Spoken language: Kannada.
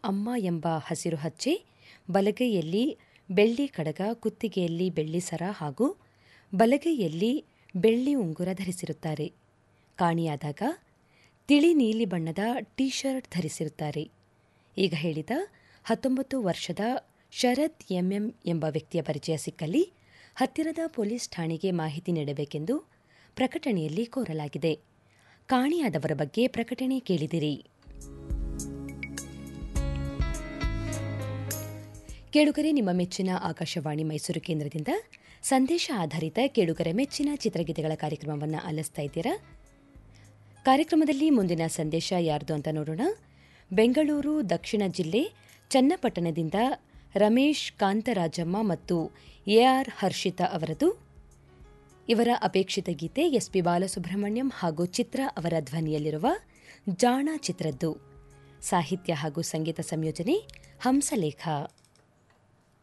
ಅಮ್ಮ ಎಂಬ ಹಸಿರು ಹಚ್ಚೆ ಬಲಗೈಯಲ್ಲಿ ಬೆಳ್ಳಿ ಕಡಗ ಕುತ್ತಿಗೆಯಲ್ಲಿ ಬೆಳ್ಳಿ ಸರ ಹಾಗೂ ಬಲಗೈಯಲ್ಲಿ ಬೆಳ್ಳಿ ಉಂಗುರ ಧರಿಸಿರುತ್ತಾರೆ ಕಾಣಿಯಾದಾಗ ತಿಳಿ ನೀಲಿ ಬಣ್ಣದ ಟೀ ಶರ್ಟ್ ಧರಿಸಿರುತ್ತಾರೆ ಈಗ ಹೇಳಿದ ಹತ್ತೊಂಬತ್ತು ವರ್ಷದ ಶರತ್ ಎಂಎಂ ಎಂಬ ವ್ಯಕ್ತಿಯ ಪರಿಚಯ ಸಿಕ್ಕಲ್ಲಿ ಹತ್ತಿರದ ಪೊಲೀಸ್ ಠಾಣೆಗೆ ಮಾಹಿತಿ ನೀಡಬೇಕೆಂದು ಪ್ರಕಟಣೆಯಲ್ಲಿ ಕೋರಲಾಗಿದೆ ಕಾಣಿಯಾದವರ ಬಗ್ಗೆ ಪ್ರಕಟಣೆ ಕೇಳಿದಿರಿ ಕೇಳುಗರೆ ನಿಮ್ಮ ಮೆಚ್ಚಿನ ಆಕಾಶವಾಣಿ ಮೈಸೂರು ಕೇಂದ್ರದಿಂದ ಸಂದೇಶ ಆಧಾರಿತ ಕೇಳುಗರ ಮೆಚ್ಚಿನ ಚಿತ್ರಗೀತೆಗಳ ಕಾರ್ಯಕ್ರಮವನ್ನು ಆಲಿಸ್ತಾ ಇದ್ದೀರಾ ಕಾರ್ಯಕ್ರಮದಲ್ಲಿ ಮುಂದಿನ ಸಂದೇಶ ಯಾರ್ದು ಅಂತ ನೋಡೋಣ ಬೆಂಗಳೂರು ದಕ್ಷಿಣ ಜಿಲ್ಲೆ ಚನ್ನಪಟ್ಟಣದಿಂದ ರಮೇಶ್ ಕಾಂತರಾಜಮ್ಮ ಮತ್ತು ಎಆರ್ ಹರ್ಷಿತಾ ಅವರದು ಇವರ ಅಪೇಕ್ಷಿತ ಗೀತೆ ಎಸ್ಪಿ ಬಾಲಸುಬ್ರಹ್ಮಣ್ಯಂ ಹಾಗೂ ಚಿತ್ರ ಅವರ ಧ್ವನಿಯಲ್ಲಿರುವ ಜಾಣ ಚಿತ್ರದ್ದು ಸಾಹಿತ್ಯ ಹಾಗೂ ಸಂಗೀತ ಸಂಯೋಜನೆ ಹಂಸಲೇಖ